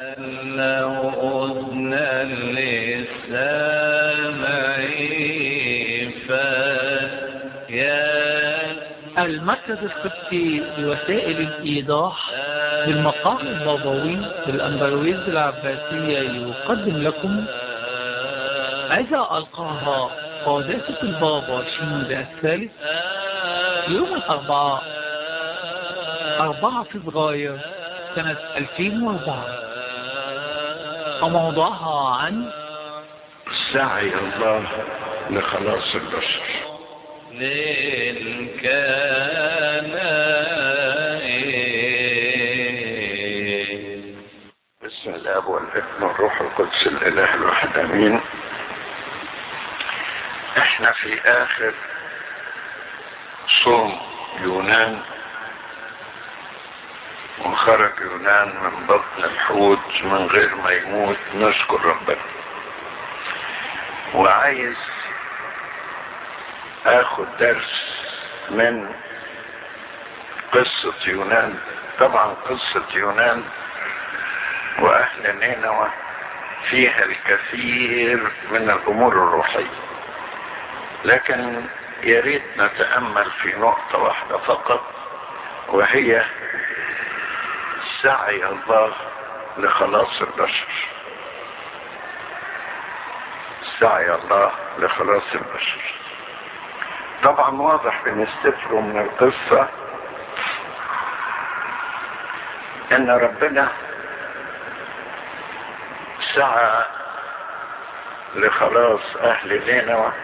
له أذنا للسامع فيا المركز القبطي لوسائل الإيضاح بالمقام البابوي بالأندرويز العباسية يقدم لكم إذا ألقاها قادسة البابا شنود الثالث يوم الأربعاء أربعة فبراير سنة 2004 وموضوعها عن سعي الله لخلاص البشر للكنائن بسم الاب والابن والروح القدس الاله الواحد امين احنا في اخر صوم يونان وخرج يونان من بطن الحوت من غير ما يموت نشكر ربنا وعايز اخد درس من قصة يونان طبعا قصة يونان واهل نينوى فيها الكثير من الامور الروحية لكن يا ريت نتأمل في نقطة واحدة فقط وهي سعي الله لخلاص البشر سعي الله لخلاص البشر طبعا واضح بنستفره من القصة ان ربنا سعى لخلاص اهل نينوى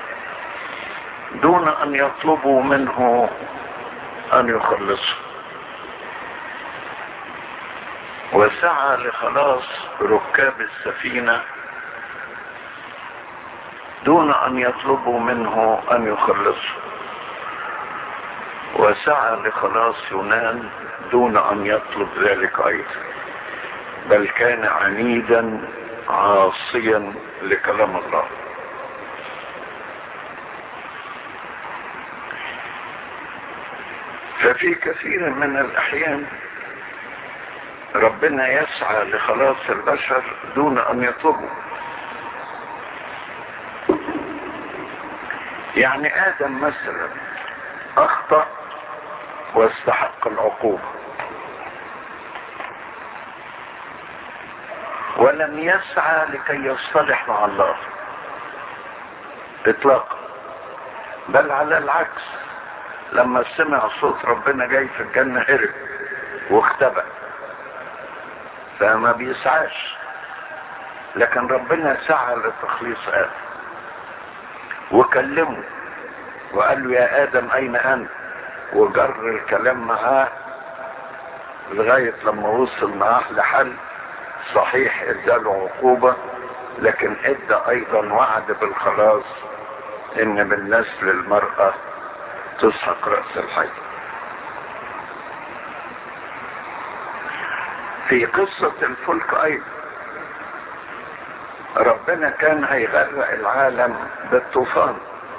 دون ان يطلبوا منه ان يخلصوا وسعى لخلاص ركاب السفينة دون ان يطلبوا منه ان يخلصوا وسعى لخلاص يونان دون ان يطلب ذلك ايضا بل كان عنيدا عاصيا لكلام الله ففي كثير من الاحيان ربنا يسعى لخلاص البشر دون ان يطلبوا يعني ادم مثلا اخطا واستحق العقوبه ولم يسعى لكي يصطلح مع الله اطلاقا بل على العكس لما سمع صوت ربنا جاي في الجنة هرب واختبأ فما بيسعاش لكن ربنا سعى لتخليص آدم وكلمه وقال له يا آدم أين أنت وجر الكلام معاه لغاية لما وصل معاه لحل صحيح اداله عقوبة لكن ادى ايضا وعد بالخلاص ان من نسل المرأة تسحق رأس الحي في قصة الفلك ايضا ربنا كان هيغرق العالم بالطوفان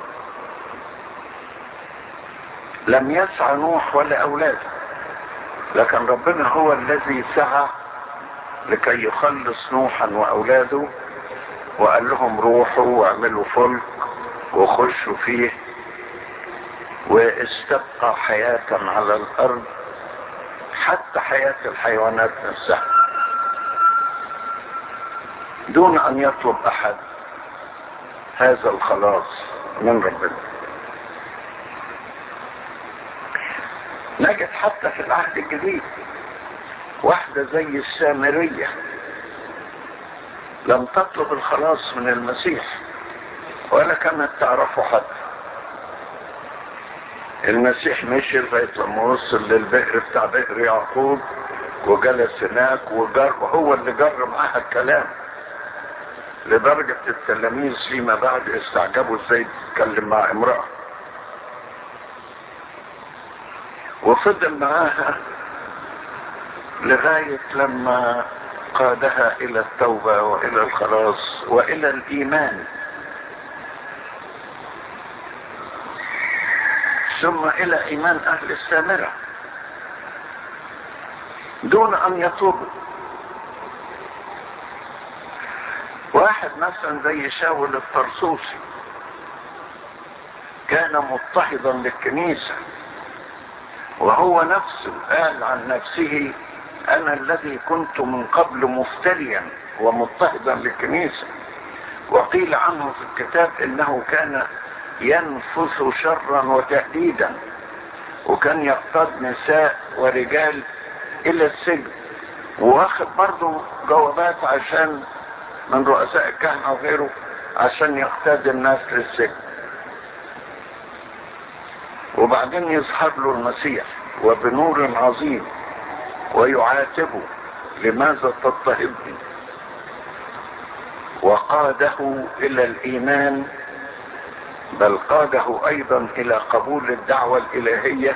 لم يسعى نوح ولا اولاده لكن ربنا هو الذي سعى لكي يخلص نوحا واولاده وقال لهم روحوا واعملوا فلك وخشوا فيه واستبقى حياة على الارض حتى حياة الحيوانات نفسها دون ان يطلب احد هذا الخلاص من ربنا نجد حتى في العهد الجديد واحدة زي السامرية لم تطلب الخلاص من المسيح ولا كانت تعرفه حتى المسيح مشي لغاية لما وصل للبئر بتاع بئر يعقوب وجلس هناك وجر وهو اللي جر معاها الكلام لدرجة التلاميذ فيما بعد استعجبوا ازاي تتكلم مع امرأة وفضل معاها لغاية لما قادها الى التوبة والى الخلاص والى الايمان ثم الى ايمان اهل السامرة دون ان يطلبوا واحد مثلا زي شاول الطرسوسي كان مضطهدا للكنيسة وهو نفسه قال عن نفسه انا الذي كنت من قبل مفتريا ومضطهدا للكنيسة وقيل عنه في الكتاب انه كان ينفث شرا وتهديدا وكان يقتاد نساء ورجال الى السجن واخد برضه جوابات عشان من رؤساء الكهنة وغيره عشان يقتاد الناس للسجن وبعدين يظهر له المسيح وبنور عظيم ويعاتبه لماذا تضطهدني وقاده الى الايمان بل قاده ايضا الى قبول الدعوة الالهية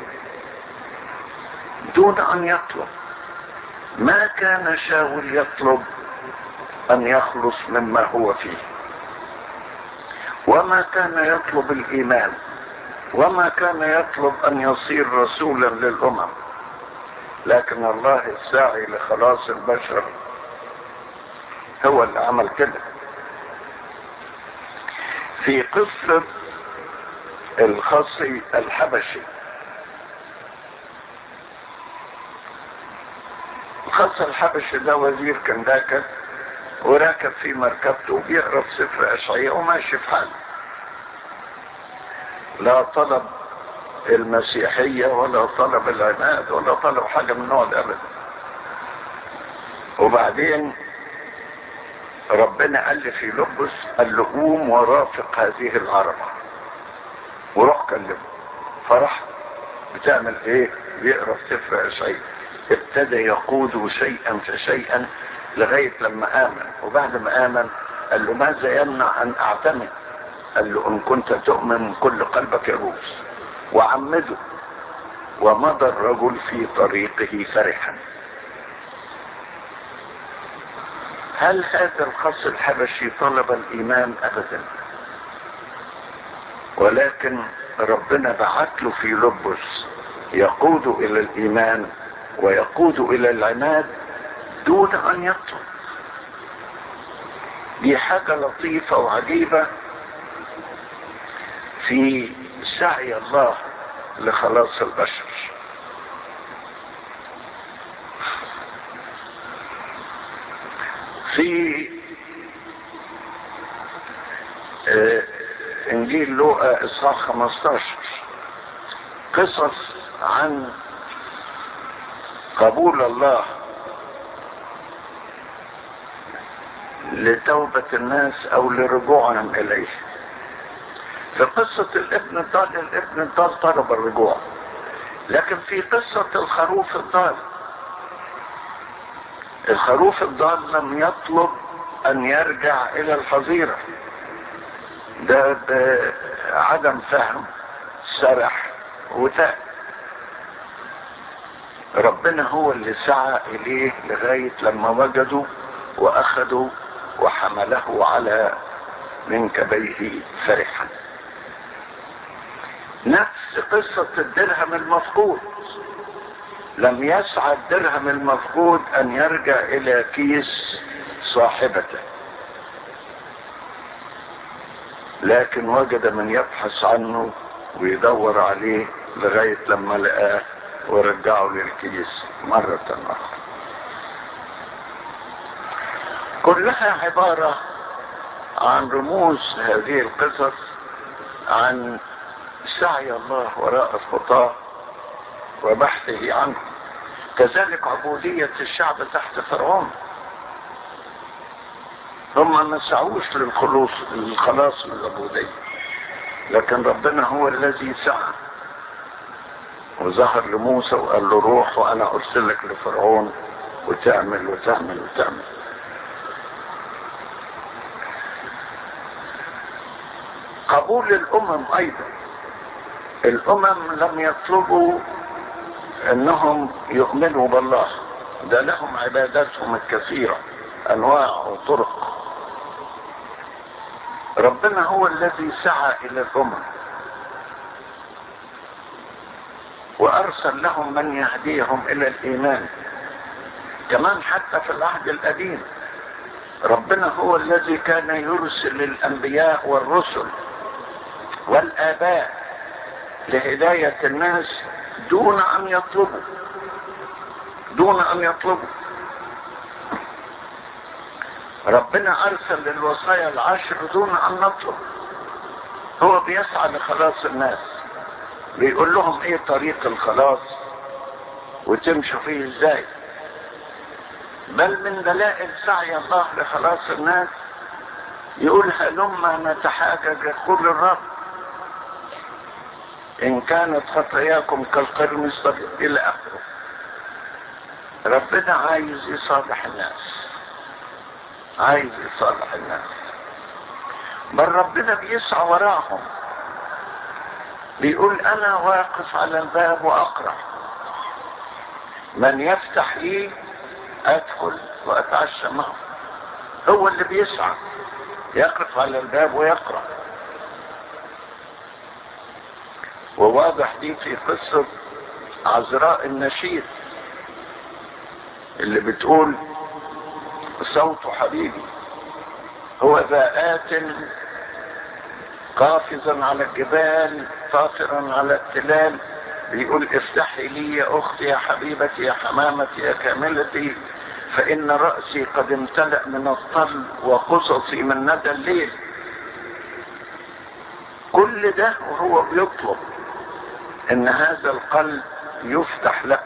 دون ان يطلب ما كان شاول يطلب ان يخلص مما هو فيه وما كان يطلب الايمان وما كان يطلب ان يصير رسولا للامم لكن الله الساعي لخلاص البشر هو اللي عمل كده في قصة الخصي الحبشي الخصي الحبشي ده وزير كان راكب وراكب في مركبته وبيقرا في سفر اشعياء وماشي في حاله لا طلب المسيحية ولا طلب العناد ولا طلب حاجة من النوع ده ابدا وبعدين ربنا قال لي في لبس قال له قوم ورافق هذه العربة وروح كلمه فرح بتعمل ايه بيقرا في سفر اشعياء ابتدى يقود شيئا فشيئا لغاية لما آمن وبعد ما آمن قال له ماذا يمنع أن أعتمد قال له إن كنت تؤمن من كل قلبك يروس وعمده ومضى الرجل في طريقه فرحا هل هذا الخص الحبشي طلب الإيمان أبدا ولكن ربنا بعت له في لبس يقود إلى الإيمان ويقود إلى العناد دون ان يطلب دي حاجة لطيفة وعجيبة في سعي الله لخلاص البشر في آه انجيل لوقا اصحاح 15 قصص عن قبول الله لتوبة الناس او لرجوعهم اليه في قصة الابن الضال الابن الضال طلب الرجوع لكن في قصة الخروف الضال الخروف الضال لم يطلب ان يرجع الى الحظيرة ده بعدم فهم سرح وتاب ربنا هو اللي سعى اليه لغاية لما وجدوا واخذوا وحمله على منكبيه فرحا نفس قصة الدرهم المفقود لم يسعى الدرهم المفقود ان يرجع الى كيس صاحبته لكن وجد من يبحث عنه ويدور عليه لغاية لما لقاه ورجعه للكيس مرة اخرى كلها عبارة عن رموز هذه القصص عن سعي الله وراء الخطاة وبحثه عنه كذلك عبودية الشعب تحت فرعون هم ما سعوش للخلوص للخلاص من العبودية لكن ربنا هو الذي سعى وظهر لموسى وقال له روح وانا ارسلك لفرعون وتعمل وتعمل وتعمل قبول الامم ايضا الامم لم يطلبوا انهم يؤمنوا بالله ده لهم عباداتهم الكثيرة انواع وطرق ربنا هو الذي سعى الى الامم وارسل لهم من يهديهم الى الايمان كمان حتى في العهد القديم ربنا هو الذي كان يرسل الانبياء والرسل والاباء لهداية الناس دون ان يطلبوا دون ان يطلبوا ربنا ارسل الوصايا العشر دون ان نطلب هو بيسعى لخلاص الناس بيقول لهم ايه طريق الخلاص وتمشوا فيه ازاي بل من دلائل سعي الله لخلاص الناس يقول هلما نتحاجج يقول الرب ان كانت خطاياكم كالقرمز الى اخره ربنا عايز يصالح الناس عايز يصالح الناس بل ربنا بيسعى وراهم بيقول انا واقف على الباب واقرا من يفتح لي ادخل واتعشى معه هو اللي بيسعى يقف على الباب ويقرا وواضح دي في قصة عذراء النشيد اللي بتقول صوت حبيبي هو ذا آت قافزا على الجبال طافرا على التلال بيقول افتحي لي يا اختي يا حبيبتي يا حمامتي يا كاملتي فان رأسي قد امتلأ من الطل وقصصي من ندى الليل كل ده وهو بيطلب ان هذا القلب يفتح له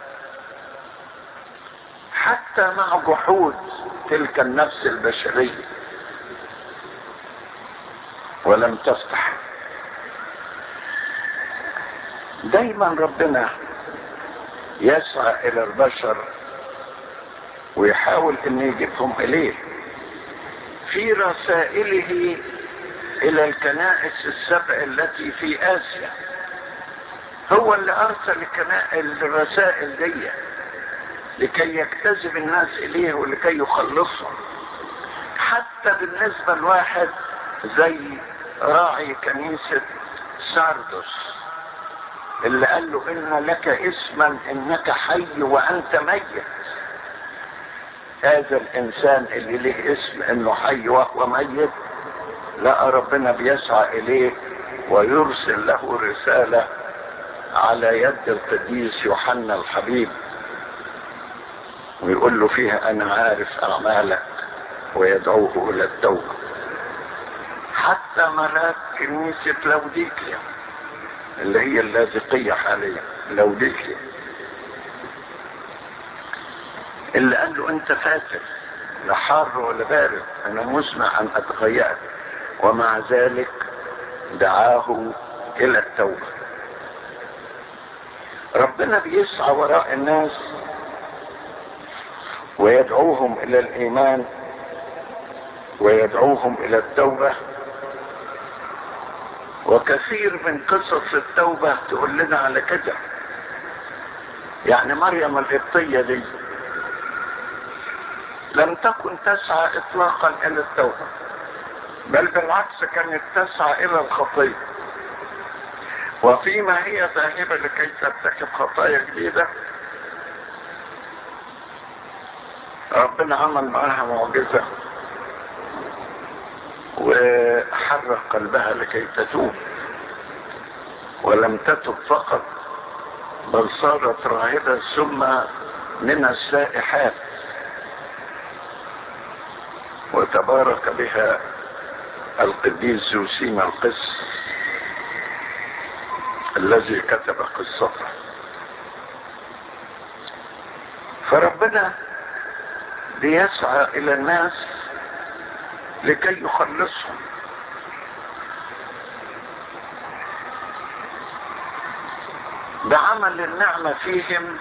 حتى مع جحود تلك النفس البشرية ولم تفتح دايما ربنا يسعى الى البشر ويحاول ان يجيبهم اليه في رسائله الى الكنائس السبع التي في اسيا هو اللي ارسل الرسائل دي لكي يجتذب الناس اليه ولكي يخلصهم حتى بالنسبة لواحد زي راعي كنيسة ساردوس اللي قال له ان لك اسما انك حي وانت ميت هذا الانسان اللي له اسم انه حي وهو ميت لقى ربنا بيسعى اليه ويرسل له رسالة على يد القديس يوحنا الحبيب ويقول له فيها انا عارف اعمالك ويدعوه الى التوبة حتى ملاك كنيسة لوديكيا اللي هي اللاذقية حاليا لوديكيا اللي قال له انت فاتر لا حار ولا بارد انا مسمع ان اتغيرك ومع ذلك دعاه الى التوبة ربنا بيسعى وراء الناس ويدعوهم الى الايمان ويدعوهم الى التوبة وكثير من قصص التوبة تقول لنا على كده يعني مريم القبطية دي لم تكن تسعى اطلاقا الى التوبة بل بالعكس كانت تسعى الى الخطية وفيما هي ذاهبة لكي ترتكب خطايا جديدة ربنا عمل معها معجزة وحرك قلبها لكي تتوب ولم تتب فقط بل صارت راهبة ثم من السائحات وتبارك بها القديس زوسيما القس الذي كتب قصته فربنا بيسعى الى الناس لكي يخلصهم بعمل النعمة فيهم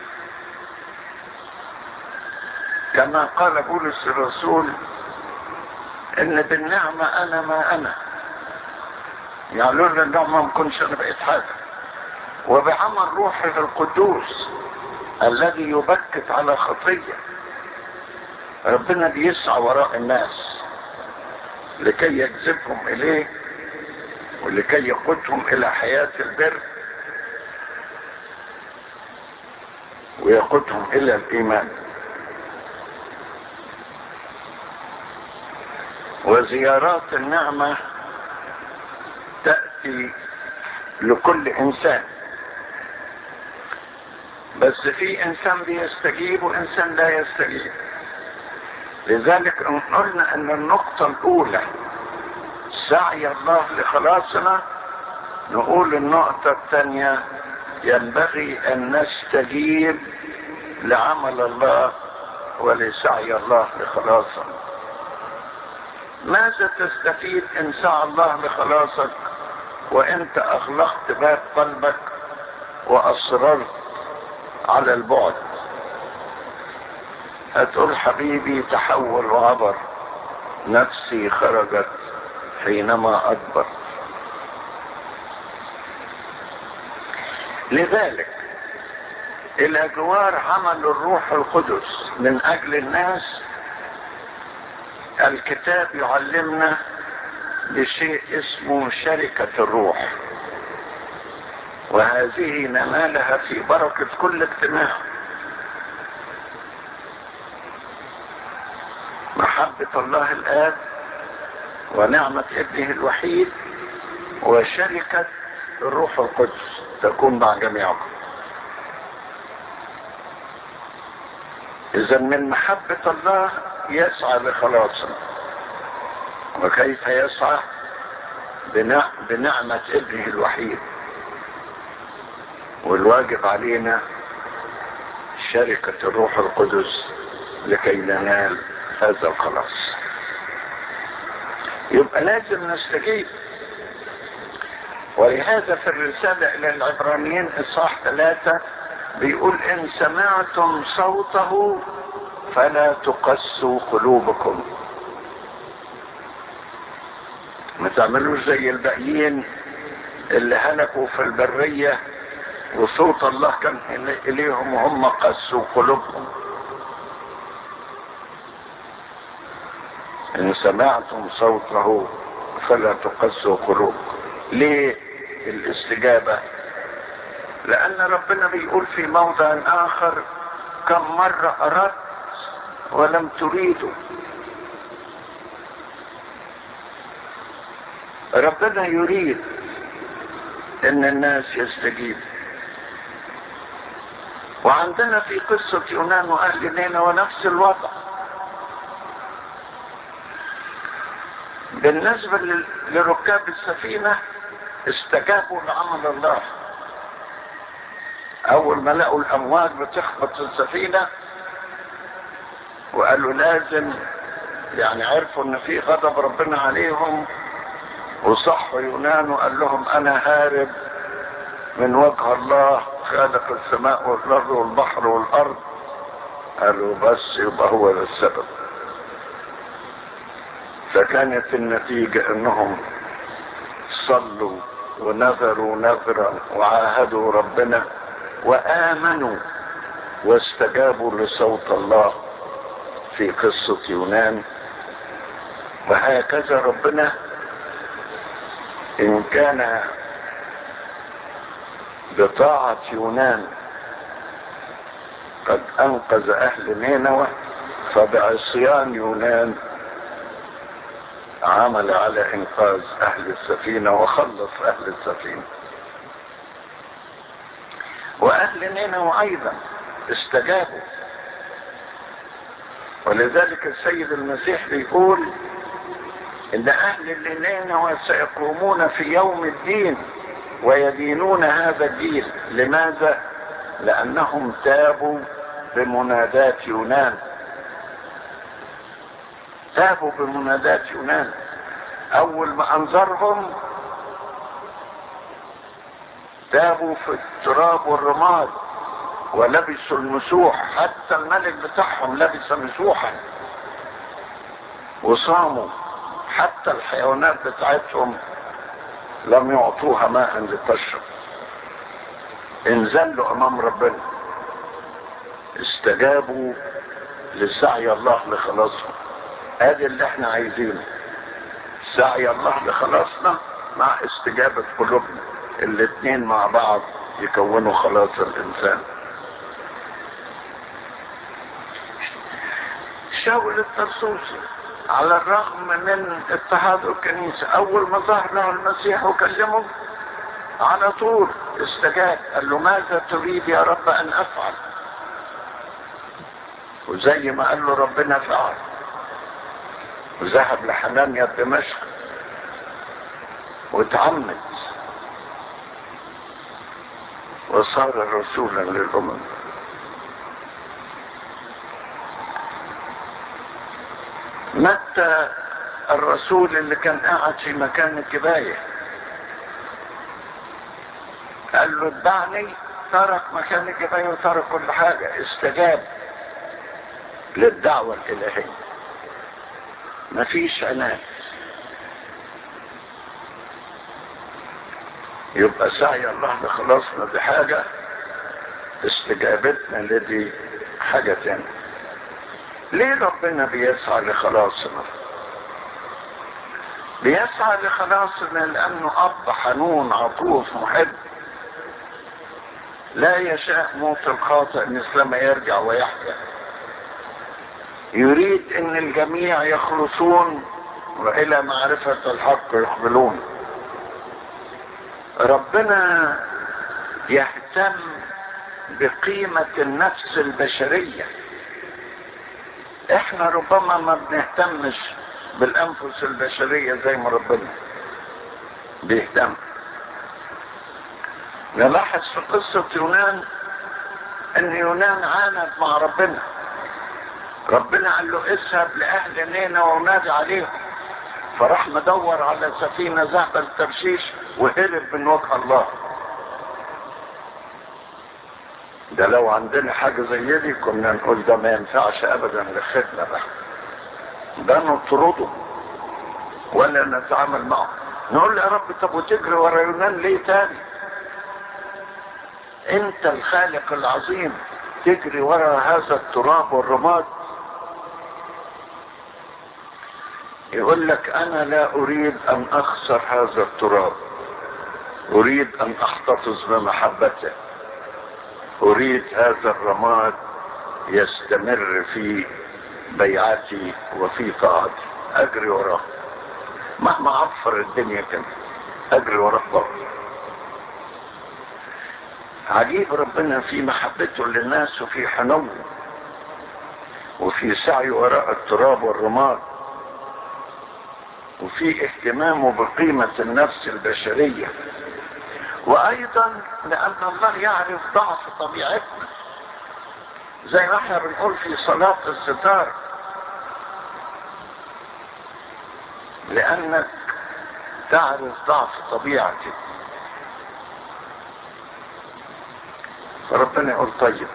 كما قال بولس الرسول ان بالنعمة انا ما انا يعني لولا النعمة ما كنتش انا بقيت حاجة وبعمل روحه القدوس الذي يبكت على خطية ربنا بيسعى وراء الناس لكي يجذبهم اليه ولكي يقودهم الى حياة البر ويقودهم الى الايمان وزيارات النعمة تأتي لكل إنسان بس في إنسان بيستجيب وإنسان لا يستجيب لذلك قلنا أن النقطة الأولى سعي الله لخلاصنا نقول النقطة الثانية ينبغي أن نستجيب لعمل الله ولسعي الله لخلاصنا ماذا تستفيد إن سعى الله لخلاصك وانت اغلقت باب قلبك واصررت على البعد هتقول حبيبي تحول وعبر نفسي خرجت حينما اكبر لذلك الى جوار عمل الروح القدس من اجل الناس الكتاب يعلمنا بشيء اسمه شركة الروح وهذه ننالها في بركة كل اجتماع محبة الله الآب ونعمة ابنه الوحيد وشركة الروح القدس تكون مع جميعكم إذا من محبة الله يسعى لخلاصنا وكيف يسعى بنعمة ابنه الوحيد والواجب علينا شركة الروح القدس لكي ننال هذا الخلاص يبقى لازم نستجيب ولهذا في الرسالة إلى العبرانيين إصحاح ثلاثة بيقول إن سمعتم صوته فلا تقسوا قلوبكم ما تعملوش زي الباقيين اللي هلكوا في البرية وصوت الله كان إليهم وهم قسوا قلوبهم إن سمعتم صوته فلا تقسوا قلوبكم ليه الاستجابة لأن ربنا بيقول في موضع آخر كم مرة أردت ولم تريدوا ربنا يريد ان الناس يستجيب وعندنا في قصة يونان واهل نينوى ونفس الوضع بالنسبة لركاب السفينة استجابوا لعمل الله اول ما لقوا الامواج بتخبط السفينة وقالوا لازم يعني عرفوا ان في غضب ربنا عليهم وصح يونان وقال لهم انا هارب من وجه الله خالق السماء والارض والبحر والارض قالوا بس يبقى هو ده السبب فكانت النتيجة انهم صلوا ونذروا نذرا وعاهدوا ربنا وامنوا واستجابوا لصوت الله في قصة يونان وهكذا ربنا ان كان بطاعة يونان قد انقذ اهل نينوى فبعصيان يونان عمل على انقاذ اهل السفينة وخلص اهل السفينة واهل نينوى ايضا استجابوا ولذلك السيد المسيح بيقول ان اهل نينوى سيقومون في يوم الدين ويدينون هذا الجيل لماذا لانهم تابوا بمنادات يونان تابوا بمنادات يونان اول ما انظرهم تابوا في التراب والرماد ولبسوا المسوح حتى الملك بتاعهم لبس مسوحا وصاموا حتى الحيوانات بتاعتهم لم يعطوها ماء لتشرب انزلوا امام ربنا استجابوا لسعي الله لخلاصهم ادي اللي احنا عايزينه سعي الله لخلاصنا مع استجابة قلوبنا الاتنين مع بعض يكونوا خلاص الانسان شاول الترسوسي على الرغم من اضطهاد الكنيسة أول ما ظهر له المسيح وكلمه على طول استجاب قال له ماذا تريد يا رب أن أفعل وزي ما قال له ربنا فعل وذهب لحنانيا دمشق وتعمد وصار رسولا للأمم متى الرسول اللي كان قاعد في مكان الكباية قال له اتبعني ترك مكان الكباية وترك كل حاجة استجاب للدعوة الإلهية مفيش عناد يبقى سعي الله لخلاصنا دي حاجة استجابتنا لدي حاجة تانية ليه ربنا بيسعى لخلاصنا بيسعى لخلاصنا لأنه أب حنون عطوف محب لا يشاء موت الخاطئ مثلما يرجع ويحيا يريد ان الجميع يخلصون والى معرفة الحق يقبلون ربنا يهتم بقيمة النفس البشرية احنا ربما ما بنهتمش بالانفس البشرية زي ما ربنا بيهتم نلاحظ في قصة يونان ان يونان عاند مع ربنا ربنا قال له اذهب لاهل نينا ونادي عليهم فراح مدور على سفينة ذهب الترشيش وهرب من وجه الله ده لو عندنا حاجة زي دي كنا نقول ده ما ينفعش ابدا لخدمة بقى ده نطرده ولا نتعامل معه نقول له يا رب طب وتجري ورا يونان ليه تاني انت الخالق العظيم تجري ورا هذا التراب والرماد يقول لك انا لا اريد ان اخسر هذا التراب اريد ان احتفظ بمحبته اريد هذا الرماد يستمر في بيعتي وفي طاعتي اجري وراه مهما عفر الدنيا كده اجري وراه برضه عجيب ربنا في محبته للناس وفي حنوه وفي سعي وراء التراب والرماد وفي اهتمامه بقيمة النفس البشرية وايضا لان الله يعرف ضعف طبيعتنا زي ما احنا بنقول في صلاة الستار لانك تعرف ضعف طبيعتك فربنا يقول طيب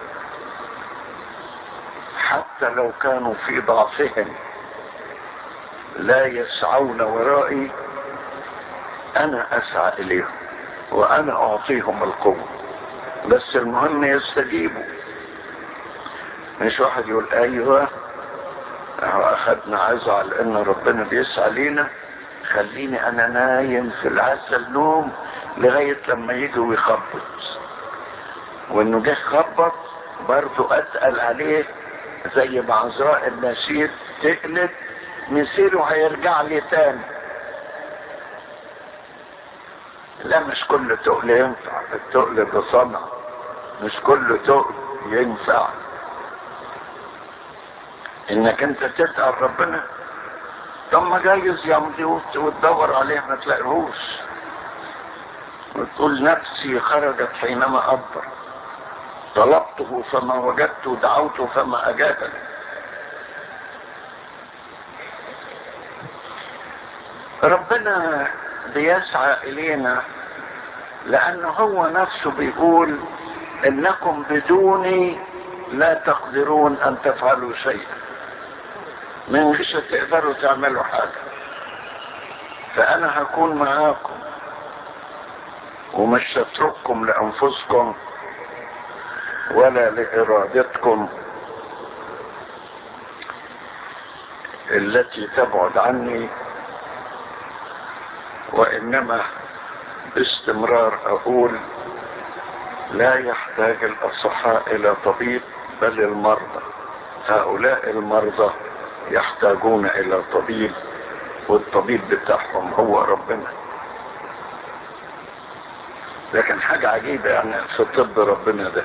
حتى لو كانوا في ضعفهم لا يسعون ورائي انا اسعى اليهم وانا اعطيهم القوة بس المهم يستجيبوا مش واحد يقول ايوه اهو اخدنا عزة لان ربنا بيسعى لينا خليني انا نايم في العسل نوم لغاية لما يجي ويخبط وانه جه خبط برضه اتقل عليه زي ما عذراء النشيد تقلت مسيره هيرجع لي تاني لا مش كل تقل ينفع التقل ده صنع مش كل تقل ينفع انك انت تسأل ربنا طب ما جايز يمضي وتدور عليه ما تلاقيهوش وتقول نفسي خرجت حينما أكبر طلبته فما وجدته دعوته فما أجابني ربنا بيسعى إلينا لأنه هو نفسه بيقول إنكم بدوني لا تقدرون أن تفعلوا شيئا من مش تقدروا تعملوا حاجة فأنا هكون معاكم ومش هترككم لأنفسكم ولا لإرادتكم التي تبعد عني وإنما باستمرار أقول لا يحتاج الأصحاء إلى طبيب بل المرضى هؤلاء المرضى يحتاجون الى طبيب والطبيب بتاعهم هو ربنا لكن حاجة عجيبة يعني في طب ربنا ده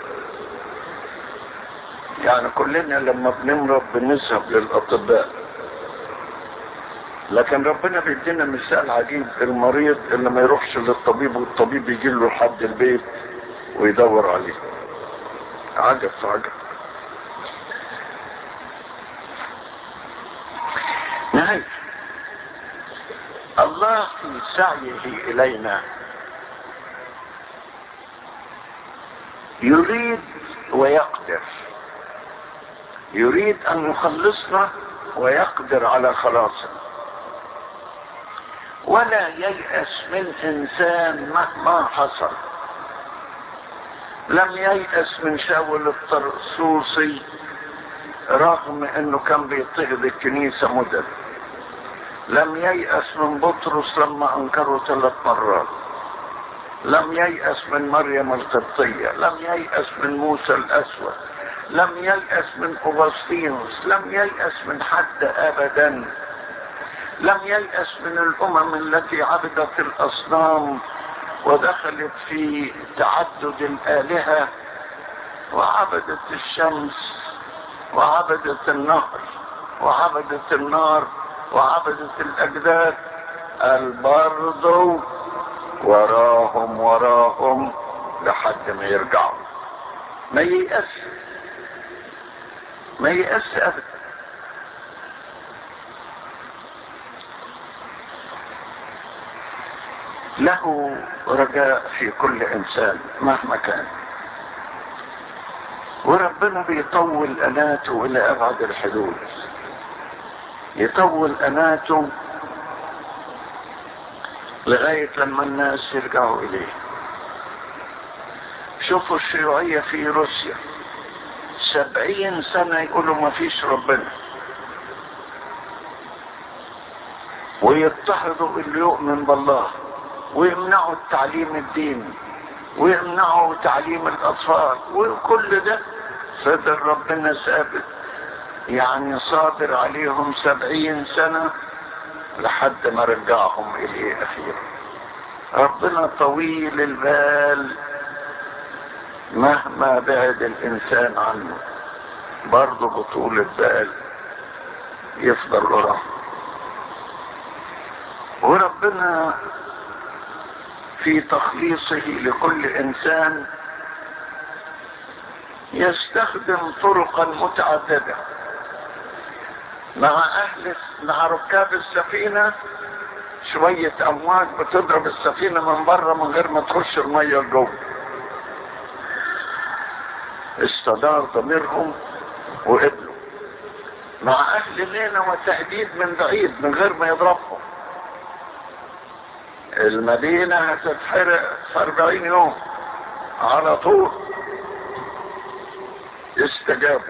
يعني كلنا لما بنمرض بنذهب للأطباء لكن ربنا بيدينا مثال عجيب المريض اللي ما يروحش للطبيب والطبيب يجي له لحد البيت ويدور عليه عجب عجب نعم الله في سعيه إلينا يريد ويقدر يريد أن يخلصنا ويقدر على خلاصنا ولا ييأس من إنسان مهما حصل لم ييأس من شاول الطرسوسي رغم انه كان بيضطهد الكنيسة مدد لم ييأس من بطرس لما انكره ثلاث مرات لم ييأس من مريم القبطية لم ييأس من موسى الأسود لم ييأس من أوغسطينوس لم ييأس من حد أبدا لم ييأس من الأمم التي عبدت الأصنام ودخلت في تعدد الآلهة وعبدت الشمس وعبدت النهر وعبدت النار وعبدت الأجداد البرضو وراهم وراهم لحد ما يرجعوا ما ييأس ما ييأس أبدا له رجاء في كل انسان مهما كان وربنا بيطول اناته الى ابعد الحدود يطول اناته لغاية لما الناس يرجعوا اليه شوفوا الشيوعية في روسيا سبعين سنة يقولوا ما فيش ربنا ويضطهدوا اللي يؤمن بالله ويمنعوا التعليم الديني ويمنعوا تعليم الاطفال وكل ده فضل ربنا ثابت يعني صابر عليهم سبعين سنة لحد ما رجعهم اليه اخيرا ربنا طويل البال مهما بعد الانسان عنه برضه بطول البال يفضل وراه وربنا في تخليصه لكل انسان يستخدم طرقا متعدده مع اهل مع ركاب السفينه شويه امواج بتضرب السفينه من بره من غير ما تخش الميه لجوه استدار ضميرهم وقبلوا مع اهل نينوى تهديد من بعيد من غير ما يضربهم المدينة هتتحرق في أربعين يوم على طول استجابوا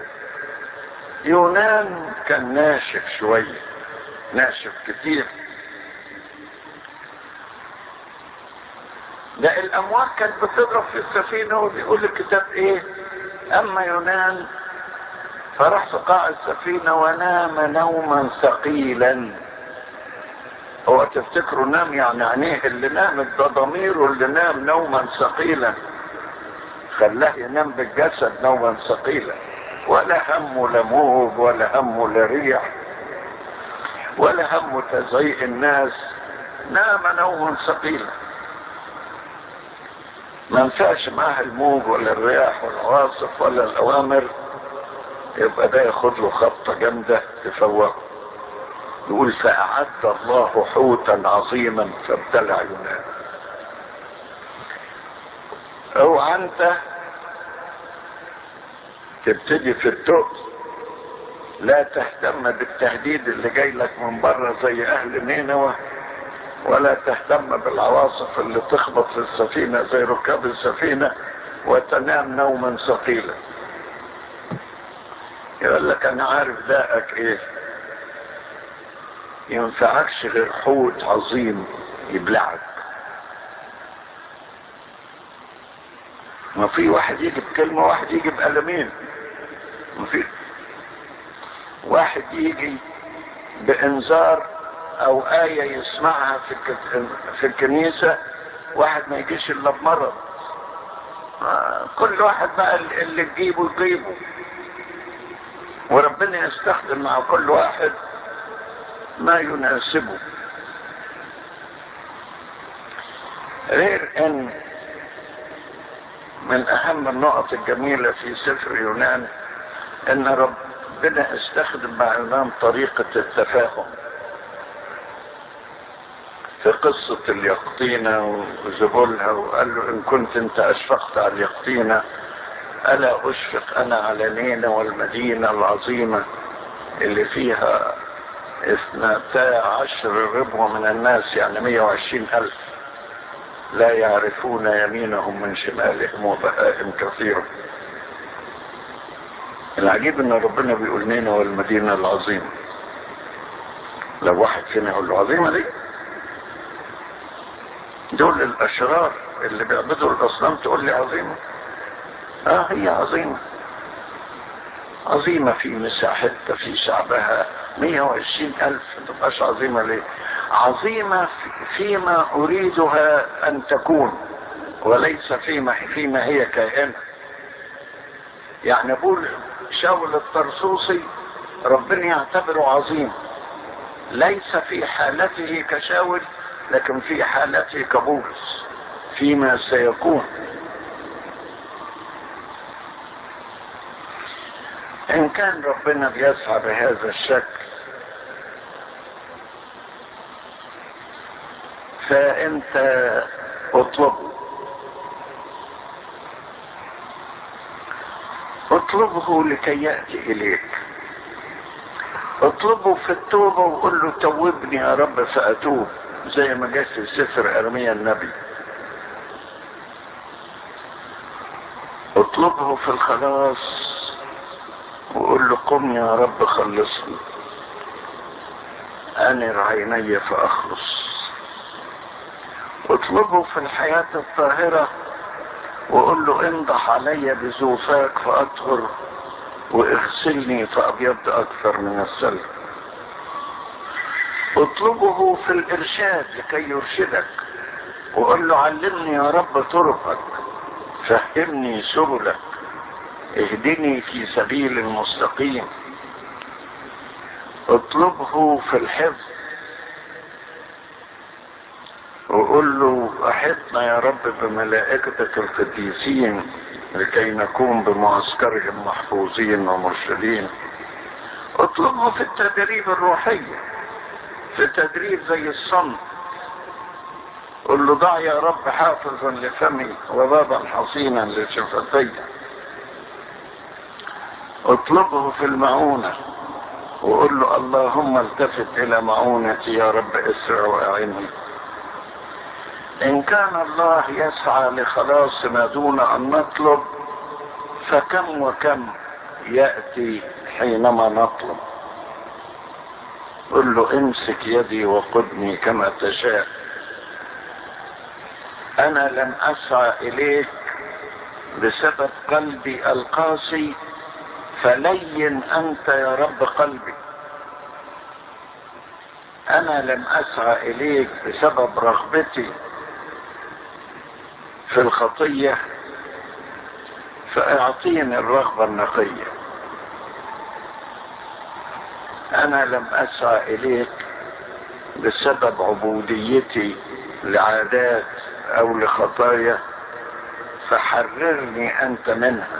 يونان كان ناشف شوية ناشف كتير ده الأمواج كانت بتضرب في السفينة وبيقول الكتاب إيه أما يونان فراح في قاع السفينة ونام نوما ثقيلا هو تفتكروا نام يعني عينيه اللي نامت ده ضميره اللي نام نوما ثقيلا خلاه ينام بالجسد نوما ثقيلا ولا همه لا موج ولا همه لا ريح ولا همه تزعيق الناس نام نوما ثقيلا ما ينفعش معاه الموج ولا الرياح والعواصف ولا الاوامر يبقى ده ياخد له خبطه جامده تفوقه يقول فأعد الله حوتا عظيما فابتلع يونان او انت تبتدي في التوت لا تهتم بالتهديد اللي جاي لك من بره زي اهل نينوى ولا تهتم بالعواصف اللي تخبط في السفينة زي ركاب السفينة وتنام نوما ثقيلا يقول لك انا عارف داءك ايه ينفعكش غير حوت عظيم يبلعك ما في واحد يجي بكلمة واحد يجي بقلمين ما في واحد يجي بانذار او آية يسمعها في الك- في الكنيسة واحد ما يجيش الا بمرض آه، كل واحد بقى اللي تجيبه يجيبه وربنا يستخدم مع كل واحد ما يناسبه غير ان من اهم النقط الجميلة في سفر يونان ان ربنا استخدم مع يونان طريقة التفاهم في قصة اليقطينة وزبولها وقال له إن كنت أنت أشفقت على اليقطينة ألا أشفق أنا على نينة والمدينة العظيمة اللي فيها اثنتا عشر ربوة من الناس يعني مية وعشرين ألف لا يعرفون يمينهم من شمالهم وبهائم كثيرة العجيب ان ربنا بيقول نينة والمدينة العظيمة لو واحد فينا يقول له عظيمة ليه دول الاشرار اللي بيعبدوا الاصنام تقول لي عظيمة اه هي عظيمة عظيمة في مساحتها في شعبها 120 ألف تبقاش عظيمة ليه عظيمة فيما أريدها أن تكون وليس فيما فيما هي كائنة يعني أقول شاول الطرسوسي ربنا يعتبره عظيم ليس في حالته كشاول لكن في حالته كبولس فيما سيكون ان كان ربنا بيسعى بهذا الشكل فانت اطلبه اطلبه لكي ياتي اليك اطلبه في التوبه وقول له توبني يا رب فاتوب زي ما جاء في سفر ارميا النبي اطلبه في الخلاص وقول له قم يا رب خلصني انر عيني فاخلص اطلبه في الحياة الطاهرة وقول له انضح علي بزوفاك فاطهر واغسلني فابيض اكثر من السلب اطلبه في الارشاد لكي يرشدك وقول له علمني يا رب طرقك فهمني سبلك اهدني في سبيل المستقيم اطلبه في الحفظ وقول له احطنا يا رب بملائكتك القديسين لكي نكون بمعسكرهم محفوظين ومرشدين اطلبه في التدريب الروحية في تدريب زي الصمت قل له ضع يا رب حافظا لفمي وبابا حصينا لشفتي اطلبه في المعونة وقل له اللهم التفت الى معونتي يا رب اسرع واعني ان كان الله يسعى لخلاصنا دون ان نطلب فكم وكم يأتي حينما نطلب قل له امسك يدي وقدني كما تشاء انا لم اسعى اليك بسبب قلبي القاسي فلين انت يا رب قلبي انا لم اسعى اليك بسبب رغبتي في الخطية فاعطيني الرغبة النقية انا لم اسعى اليك بسبب عبوديتي لعادات او لخطايا فحررني انت منها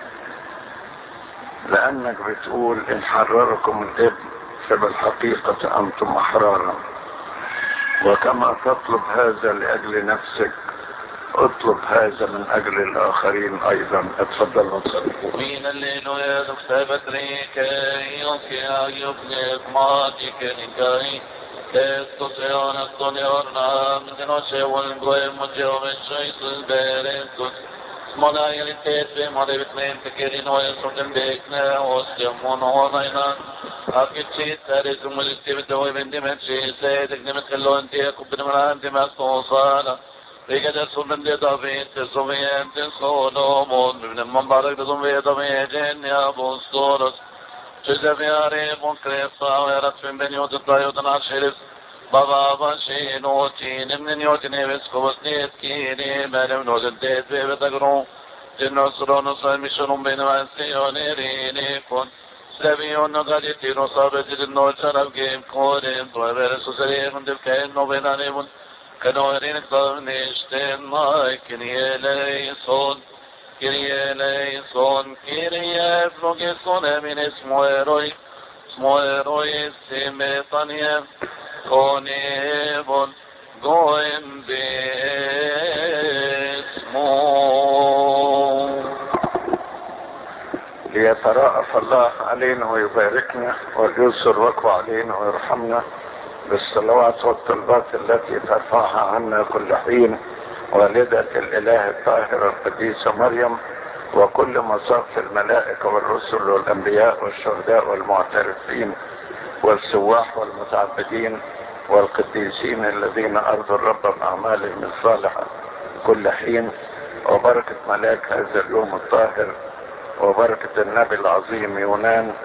لانك بتقول ان حرركم الابن فبالحقيقة انتم احرارا وكما تطلب هذا لاجل نفسك اطلب هذا من اجل الاخرين ايضا اتفضل وصدقوا من الليل يدك بدريك يوكي يبني ماتك نكاي تستطيعون الطليورنا من نوشي والقوي مجيوم الشيط البيرنتوس Smålägeritet vem hade blivit med inte kirin och en som den bekna och stämmon och hårdajna. Akit shit är det som vill skriva då i vindimet shit är det gnimmet kallo inte jag kubbin med han till mest och sala. Vilket är som den leda vet som vi inte så då mån. Men man bara det som vet av egen jag bostoros. Giuseppe Arimo Kresa Erat fin benjot dajot na shirif Baba Bashin Otin Ibn Yotin Eves Kovasnit Kini Merim Nodin Det Bebe Tagron Jinnos Ronos Mishunum Benu Ansioneri Kun Slevion Nagaditi Nosabet Jinno Charab Game Korim Tuaver Susarim Dil Kain Nobenanimun Kanorin Kavnishten Maikin Yeleison Kyrie eleison, Kyrie flogeson emin esmo eroi, smo eroi simetanie, konevon goem besmo. ليترأف الله علينا ويباركنا ويجسر وقوع علينا ويرحمنا بالصلوات والطلبات التي ترفعها عنا كل حين والدة الإله الطاهرة القديسة مريم وكل مصاف الملائكة والرسل والأنبياء والشهداء والمعترفين والسواح والمتعبدين والقديسين الذين أرضوا الرب بأعمالهم الصالحة كل حين وبركة ملاك هذا اليوم الطاهر وبركة النبي العظيم يونان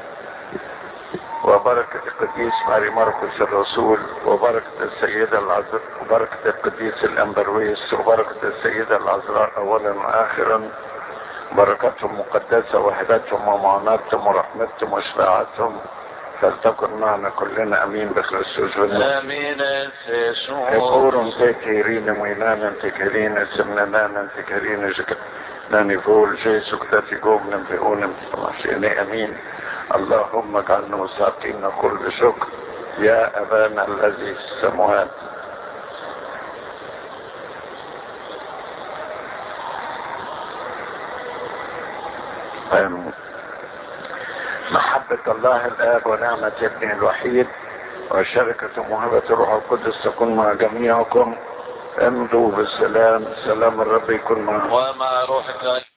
وبركة القديس ماري مرقس الرسول وبركة السيدة العذراء وبركة القديس الأمبرويس وبركة السيدة العذراء أولا وآخرا بركتهم مقدسة وحدتهم ومعاناتهم ورحمتهم وشفاعتهم فلتكن معنا كلنا أمين بخريستوس بالنسبة Amin يقولون eseshon. تكيرين وينانا تكيرين سمنانا تكيرين ناني فول جيسو كتاتي قوم ننبئون ماشيني امين اللهم اجعلنا مساقين كل شكر يا ابانا الذي في السماوات آمين. محبة الله الآب ونعمة ابنه الوحيد وشركة موهبة الروح القدس تكون مع جميعكم امضوا بالسلام سلام الرب يكون معكم ومع روحك